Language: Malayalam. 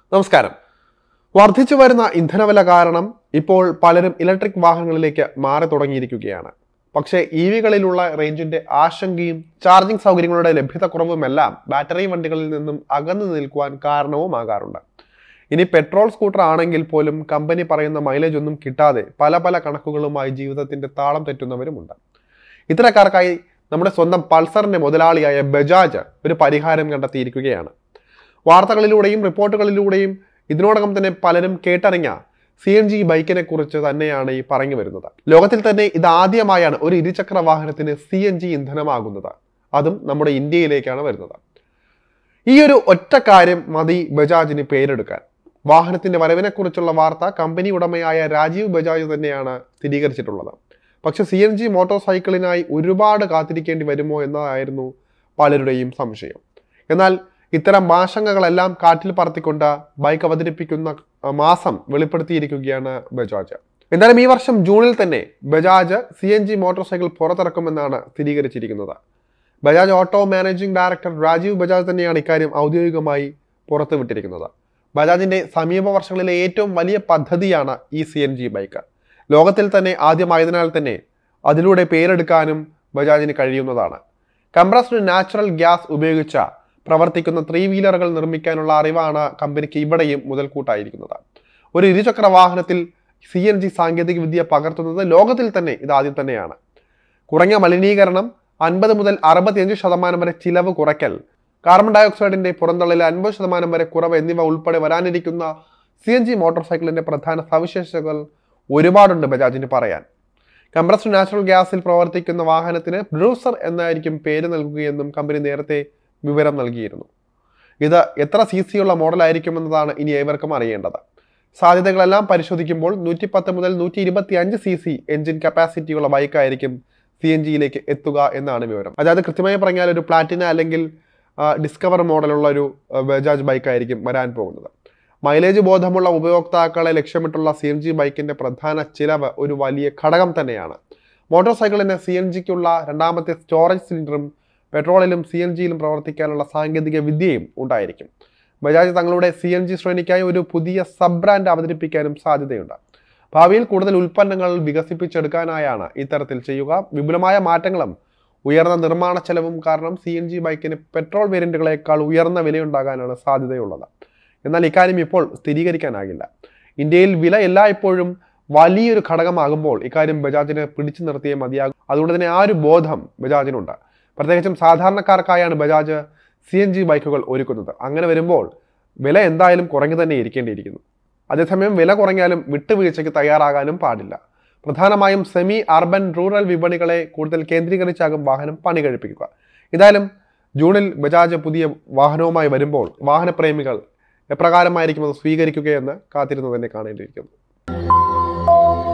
നമസ്കാരം വർദ്ധിച്ചു വരുന്ന ഇന്ധനവില കാരണം ഇപ്പോൾ പലരും ഇലക്ട്രിക് വാഹനങ്ങളിലേക്ക് മാറി തുടങ്ങിയിരിക്കുകയാണ് പക്ഷേ ഇ വികളിലുള്ള റേഞ്ചിന്റെ ആശങ്കയും ചാർജിംഗ് സൗകര്യങ്ങളുടെ ലഭ്യതക്കുറവുമെല്ലാം ബാറ്ററി വണ്ടികളിൽ നിന്നും അകന്നു നിൽക്കുവാൻ കാരണവുമാകാറുണ്ട് ഇനി പെട്രോൾ സ്കൂട്ടർ ആണെങ്കിൽ പോലും കമ്പനി പറയുന്ന മൈലേജ് ഒന്നും കിട്ടാതെ പല പല കണക്കുകളുമായി ജീവിതത്തിന്റെ താളം തെറ്റുന്നവരുമുണ്ട് ഇത്തരക്കാർക്കായി നമ്മുടെ സ്വന്തം പൾസറിന്റെ മുതലാളിയായ ബജാജ് ഒരു പരിഹാരം കണ്ടെത്തിയിരിക്കുകയാണ് വാർത്തകളിലൂടെയും റിപ്പോർട്ടുകളിലൂടെയും ഇതിനോടകം തന്നെ പലരും കേട്ടറിഞ്ഞ സി എൻ ജി ബൈക്കിനെ കുറിച്ച് തന്നെയാണ് ഈ പറഞ്ഞു വരുന്നത് ലോകത്തിൽ തന്നെ ഇതാദ്യമായാണ് ഒരു ഇരുചക്ര വാഹനത്തിന് സി എൻ ജി ഇന്ധനമാകുന്നത് അതും നമ്മുടെ ഇന്ത്യയിലേക്കാണ് വരുന്നത് ഈ ഒരു ഒറ്റ കാര്യം മതി ബജാജിന് പേരെടുക്കാൻ വാഹനത്തിന്റെ വരവിനെക്കുറിച്ചുള്ള വാർത്ത കമ്പനി ഉടമയായ രാജീവ് ബജാജ് തന്നെയാണ് സ്ഥിരീകരിച്ചിട്ടുള്ളത് പക്ഷെ സി എൻ ജി മോട്ടോർ സൈക്കിളിനായി ഒരുപാട് കാത്തിരിക്കേണ്ടി വരുമോ എന്നതായിരുന്നു പലരുടെയും സംശയം എന്നാൽ ഇത്തരം ആശങ്കകളെല്ലാം കാറ്റിൽ പറത്തിക്കൊണ്ട് ബൈക്ക് അവതരിപ്പിക്കുന്ന അഹ്, മാസം വെളിപ്പെടുത്തിയിരിക്കുകയാണ് ബജാജ് എന്തായാലും ഈ വർഷം ജൂണിൽ തന്നെ Bajaj C N G motorcycle പുറത്തിറക്കുമെന്നാണ് സ്ഥിരീകരിച്ചിരിക്കുന്നത് Bajaj auto managing director Rajiv Bajaj തന്നെയാണ് ഇക്കാര്യം ഔദ്യോഗികമായി പുറത്തുവിട്ടിരിക്കുന്നത് ബജാജിന്റെ സമീപ വർഷങ്ങളിലെ ഏറ്റവും വലിയ പദ്ധതിയാണ് ഈ സി എൻ ജി ബൈക്ക് ലോകത്തിൽ തന്നെ ആദ്യമായതിനാൽ തന്നെ അതിലൂടെ പേരെടുക്കാനും ബജാജിന് കഴിയുന്നതാണ് കംപ്രസ്ഡ് നാച്ചുറൽ ഗ്യാസ് ഉപയോഗിച്ച പ്രവർത്തിക്കുന്ന ത്രീ വീലറുകൾ നിർമ്മിക്കാനുള്ള അറിവാണ് കമ്പനിക്ക് ഇവിടെയും മുതൽക്കൂട്ടായിരിക്കുന്നത് ഒരു ഇരുചക്ര വാഹനത്തിൽ സി എൻ ജി സാങ്കേതിക വിദ്യ പകർത്തുന്നത് ലോകത്തിൽ തന്നെ ഇതാദ്യം തന്നെയാണ് കുറഞ്ഞ മലിനീകരണം അൻപത് മുതൽ അറുപത്തിയഞ്ച് ശതമാനം വരെ ചിലവ് കുറയ്ക്കൽ കാർബൺ ഡയോക്സൈഡിന്റെ പുറന്തള്ളൽ അൻപത് ശതമാനം വരെ കുറവ് എന്നിവ ഉൾപ്പെടെ വരാനിരിക്കുന്ന സി എൻ ജി മോട്ടോർ സൈക്കിളിന്റെ പ്രധാന സവിശേഷതകൾ ഒരുപാടുണ്ട് ബജാജിന് പറയാൻ കംപ്രസ്ഡ് നാച്ചുറൽ ഗ്യാസിൽ പ്രവർത്തിക്കുന്ന വാഹനത്തിന് ബ്രൂസർ എന്നായിരിക്കും പേര് നൽകുകയെന്നും കമ്പനി നേരത്തെ വിവരം നൽകിയിരുന്നു ഇത് എത്ര സി സി ഉള്ള മോഡലായിരിക്കുമെന്നതാണ് ഇനി ഏവർക്കും അറിയേണ്ടത് സാധ്യതകളെല്ലാം പരിശോധിക്കുമ്പോൾ നൂറ്റി പത്ത് മുതൽ നൂറ്റി ഇരുപത്തി അഞ്ച് സി സി എഞ്ചിൻ കപ്പാസിറ്റിയുള്ള ബൈക്കായിരിക്കും സി എൻ ജിയിലേക്ക് എത്തുക എന്നാണ് വിവരം അതായത് കൃത്യമായി പറഞ്ഞാൽ ഒരു പ്ലാറ്റിന അല്ലെങ്കിൽ ആ, ഡിസ്കവർ മോഡലുള്ള ഒരു ആ, ബജാജ് ബൈക്കായിരിക്കും വരാൻ പോകുന്നത് മൈലേജ് ബോധമുള്ള ഉപയോക്താക്കളെ ലക്ഷ്യമിട്ടുള്ള സി എൻ ജി ബൈക്കിന്റെ പ്രധാന ചിലവ് ഒരു വലിയ ഘടകം തന്നെയാണ് മോട്ടോർ സൈക്കിളിന് സി എൻ ജിക്കുള്ള രണ്ടാമത്തെ സ്റ്റോറേജ് സിലിണ്ടറും പെട്രോളിലും സി എൻ ജിയിലും പ്രവർത്തിക്കാനുള്ള സാങ്കേതിക വിദ്യയും ഉണ്ടായിരിക്കും ബജാജ് തങ്ങളുടെ സി എൻ ജി ശ്രേണിക്കായി ഒരു പുതിയ സബ് ബ്രാൻഡ് അവതരിപ്പിക്കാനും സാധ്യതയുണ്ട് ഭാവിയിൽ കൂടുതൽ ഉൽപ്പന്നങ്ങൾ വികസിപ്പിച്ചെടുക്കാനായാണ് ഇത്തരത്തിൽ ചെയ്യുക വിപുലമായ മാറ്റങ്ങളും ഉയർന്ന നിർമ്മാണ ചെലവും കാരണം സി എൻ ജി ബൈക്കിന് പെട്രോൾ വേരിയന്റുകളേക്കാൾ ഉയർന്ന വിലയുണ്ടാകാനാണ് സാധ്യതയുള്ളത് എന്നാൽ ഇക്കാര്യം ഇപ്പോൾ സ്ഥിരീകരിക്കാനാകില്ല ഇന്ത്യയിൽ വില എല്ലായ്പ്പോഴും വലിയൊരു ഘടകമാകുമ്പോൾ ഇക്കാര്യം ബജാജിനെ പിടിച്ചു നിർത്തിയേ മതിയാകും അതുകൊണ്ട് തന്നെ ആ ഒരു ബോധം ബജാജിനുണ്ട് പ്രത്യേകിച്ചും സാധാരണക്കാർക്കായാണ് ബജാജ് സി എൻ ജി ബൈക്കുകൾ ഒരുക്കുന്നത് അങ്ങനെ വരുമ്പോൾ വില എന്തായാലും കുറഞ്ഞു തന്നെ ഇരിക്കേണ്ടിയിരിക്കുന്നു അതേസമയം വില കുറഞ്ഞാലും വിട്ടുവീഴ്ചയ്ക്ക് തയ്യാറാകാനും പാടില്ല പ്രധാനമായും സെമി അർബൻ റൂറൽ വിപണികളെ കൂടുതൽ കേന്ദ്രീകരിച്ചാകും വാഹനം പണി കഴിപ്പിക്കുക എന്തായാലും ജൂണിൽ ബജാജ് പുതിയ വാഹനവുമായി വരുമ്പോൾ വാഹനപ്രേമികൾ എപ്രകാരമായിരിക്കും അത് സ്വീകരിക്കുകയെന്ന് കാത്തിരുന്ന് തന്നെ കാണേണ്ടിയിരിക്കുന്നു